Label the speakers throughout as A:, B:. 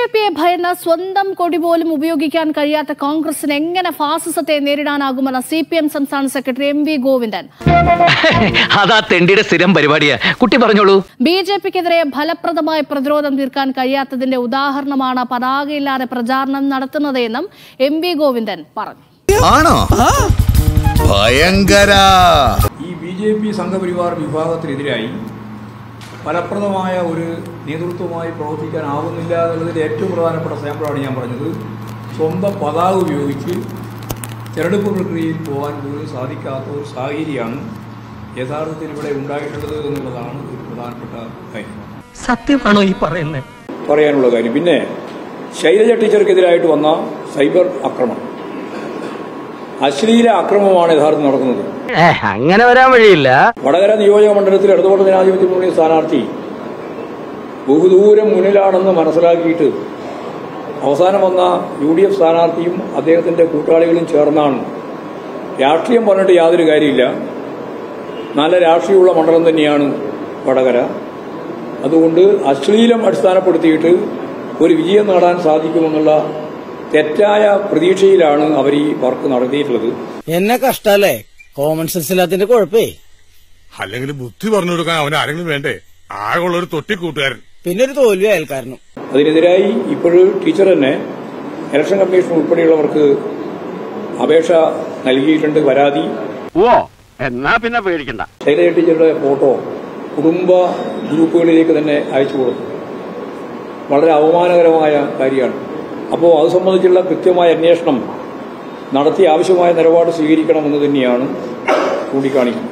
A: J പിയെ ഭയന്ന് സ്വന്തം കൊടി പോലും ഉപയോഗിക്കാൻ കഴിയാത്ത കോൺഗ്രസിന് എങ്ങനെ ഫാസിസത്തെ നേരിടാനാകുമെന്ന സി പി എം സംസ്ഥാന സെക്രട്ടറി എം വി ഗോവിന്ദൻ
B: അതാ തെണ്ടിയുടെ സ്ഥിരം പരിപാടിയാ കുട്ടി പറഞ്ഞോളൂ
A: ബി ജെ പിക്കെതിരെ ഫലപ്രദമായ പ്രതിരോധം തീർക്കാൻ കഴിയാത്തതിന്റെ ഉദാഹരണമാണ് പതാകയില്ലാതെ പ്രചാരണം നടത്തുന്നതെന്നും എം വി ഗോവിന്ദൻ പറഞ്ഞു
C: ആണോ ഭയങ്കര
D: ഈ ബി ജെ പി സംഘപരിവാർ വിഭാഗത്തിനെതിരായി ഫലപ്രദമായ ഒരു നേതൃത്വമായി പ്രവർത്തിക്കാനാവുന്നില്ല എന്നുള്ളതിൻ്റെ ഏറ്റവും പ്രധാനപ്പെട്ട സാമ്പിളാണ് ഞാൻ പറഞ്ഞത് സ്വന്തം പതാക ഉപയോഗിച്ച് തെരഞ്ഞെടുപ്പ് പ്രക്രിയയിൽ പോകാൻ പോലും സാധിക്കാത്ത ഒരു സാഹചര്യമാണ് യഥാർത്ഥത്തിൽ ഇവിടെ ഉണ്ടായിട്ടുള്ളത് എന്നുള്ളതാണ് ഒരു പ്രധാനപ്പെട്ട കാര്യം
B: സത്യമാണോ ഈ പറയുന്നത്
D: പറയാനുള്ള കാര്യം പിന്നെ ശൈലജ ടീച്ചർക്കെതിരായിട്ട് വന്ന സൈബർ ആക്രമണം അശ്ലീല ആക്രമണമാണ് യഥാർത്ഥം നടക്കുന്നത്
B: അങ്ങനെ വരാൻ വഴിയില്ല
D: വടകര നിയോജക മണ്ഡലത്തിൽ ഇടതുപക്ഷ ജനാധിപത്യ മുന്നണി സ്ഥാനാർത്ഥി ബഹുദൂരം മുന്നിലാണെന്ന് മനസ്സിലാക്കിയിട്ട് അവസാനം വന്ന യു ഡി എഫ് സ്ഥാനാർത്ഥിയും അദ്ദേഹത്തിന്റെ കൂട്ടാളികളും ചേർന്നാണ് രാഷ്ട്രീയം പറഞ്ഞിട്ട് യാതൊരു കാര്യമില്ല നല്ല രാഷ്ട്രീയമുള്ള മണ്ഡലം തന്നെയാണ് വടകര അതുകൊണ്ട് അശ്ലീലം അടിസ്ഥാനപ്പെടുത്തിയിട്ട് ഒരു വിജയം നേടാൻ സാധിക്കുമെന്നുള്ള തെറ്റായ പ്രതീക്ഷയിലാണ് അവർ ഈ വർക്ക് നടത്തിയിട്ടുള്ളത്
E: എന്നെ കഷ്ടല്ലേ കോമൺ സെൻസ് ഇല്ലാത്തിന്റെ കുഴപ്പേ
F: അല്ലെങ്കിൽ ബുദ്ധി പറഞ്ഞു കൊടുക്കാൻ അവൻ ആരെങ്കിലും വേണ്ടേ ആകെയുള്ള ഒരു തൊട്ടി കൂട്ടുകാരൻ
E: പിന്നെ ഒരു തോൽവി അയൽക്കാരനും
D: അതിനെതിരായി ഇപ്പോഴും ടീച്ചർ തന്നെ ഇലക്ഷൻ കമ്മീഷൻ ഉൾപ്പെടെയുള്ളവർക്ക് അപേക്ഷ നൽകിയിട്ടുണ്ട് പരാതി
B: ഓ എന്നാ പിന്നെ പേടിക്കണ്ട
D: ശൈലജ ടീച്ചറുടെ ഫോട്ടോ കുടുംബ ഗ്രൂപ്പുകളിലേക്ക് തന്നെ അയച്ചു കൊടുത്തു വളരെ അവമാനകരമായ കാര്യമാണ് അപ്പോൾ അത് സംബന്ധിച്ചുള്ള കൃത്യമായ അന്വേഷണം നടത്തി ആവശ്യമായ നിലപാട് സ്വീകരിക്കണമെന്ന് തന്നെയാണ് ചൂണ്ടിക്കാണിക്കുന്നത്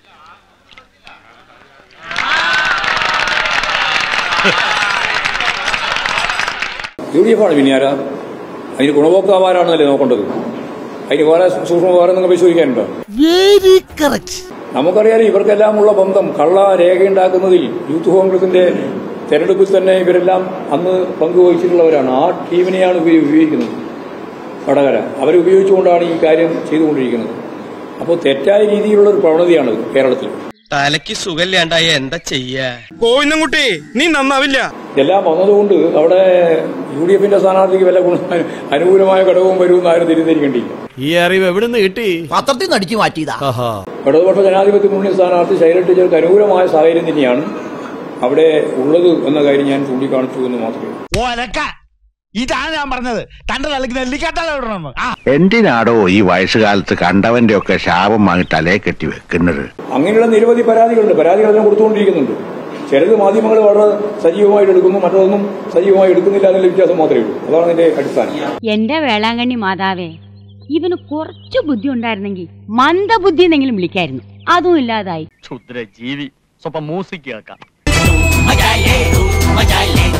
D: യു ഡി എഫ് ആണ് പിന്നെ ആരാ അതിന് ഗുണഭോക്താവാരാണെന്നല്ലേ നോക്കേണ്ടത് അതിന് വേറെ സൂക്ഷ്മ വേറെ നിങ്ങൾ പരിശോധിക്കാനുണ്ടോ
E: വെരി കറക്റ്റ്
D: നമുക്കറിയാം ഇവർക്കെല്ലാമുള്ള ബന്ധം കള്ള രേഖയുണ്ടാക്കുന്നതിൽ യൂത്ത് കോൺഗ്രസിന്റെ തെരഞ്ഞെടുപ്പിൽ തന്നെ ഇവരെല്ലാം അന്ന് പങ്കുവഹിച്ചിട്ടുള്ളവരാണ് ആ ടീമിനെയാണ് ഉപയോ- ഉപയോഗിക്കുന്നത് വടകര അവരെ ഉപയോഗിച്ചുകൊണ്ടാണ് ഈ കാര്യം ചെയ്തുകൊണ്ടിരിക്കുന്നത് അപ്പോൾ തെറ്റായ രീതിയിലുള്ള ഒരു പ്രവണതയാണ് കേരളത്തിൽ
G: തലയ്ക്ക് സുഖമില്ലാണ്ടായ എന്താ ചെയ്യാ
F: കോയിന്നംകുട്ടി നീ നന്നാവില്ല
D: ഇതെല്ലാം വന്നതുകൊണ്ട് അവിടെ യു ഡി എഫിന്റെ സ്ഥാനാർത്ഥിക്ക് വല്ല ഗുണ അനുകൂലമായ ഘടകവും വരുമെന്ന് ആരും തിരിഞ്ഞിരിക്കേണ്ടിയില്ല
E: ഈ അറിവ് എവിടെ നിന്ന് കിട്ടി
C: പത്രത്തിൽ നിന്ന് അടിച്ചു മാറ്റിയതാ
D: ഇടതുപക്ഷ ജനാധിപത്യ മുന്നണി സ്ഥാനാർത്ഥി ശൈലജ ടീച്ചർക്ക് അനുകൂലമായ സാഹചര്യം തന്നെയാണ് അവിടെ ഉള്ളത് എന്ന കാര്യം ഞാൻ ചൂണ്ടിക്കാണിച്ചു എന്ന് മാത്രമേ ഉള്ളൂ.
E: ഇതാണ് ഞാൻ പറഞ്ഞത് തന്റെ തലക്ക് നെല്ലിക്കാട്ടാൽ ഇടണം
H: എന്തിനാടോ ഈ വയസ്സുകാലത്ത് കണ്ടവന്റെ ഒക്കെ ശാപം വാങ്ങി തലേ കെട്ടി വെക്കുന്നത്
D: അങ്ങനെയുള്ള നിരവധി പരാതികളുണ്ട് പരാതികളെല്ലാം കൊടുത്തുകൊണ്ടിരിക്കുന്നുണ്ട് ചിലത് മാധ്യമങ്ങൾ വളരെ സജീവമായിട്ട് എടുക്കുന്നു മറ്റൊന്നും സജീവമായി എടുക്കുന്നില്ല എന്നുള്ള വ്യത്യാസം മാത്രമേ ഉള്ളൂ അതാണ് അതിന്റെ അടിസ്ഥാനം
I: എന്റെ വേളാങ്കണ്ണി മാതാവേ ഇവന് കുറച്ചു ബുദ്ധി ഉണ്ടായിരുന്നെങ്കിൽ മന്ദബുദ്ധി എന്നെങ്കിലും വിളിക്കായിരുന്നു അതും ഇല്ലാതായി
B: ക്ഷുദ്ര ജീവി സ്വപ്പം മ്യൂസിക് കേൾക്കാം
C: മജാ ലേ ലോ, മജാ ലേ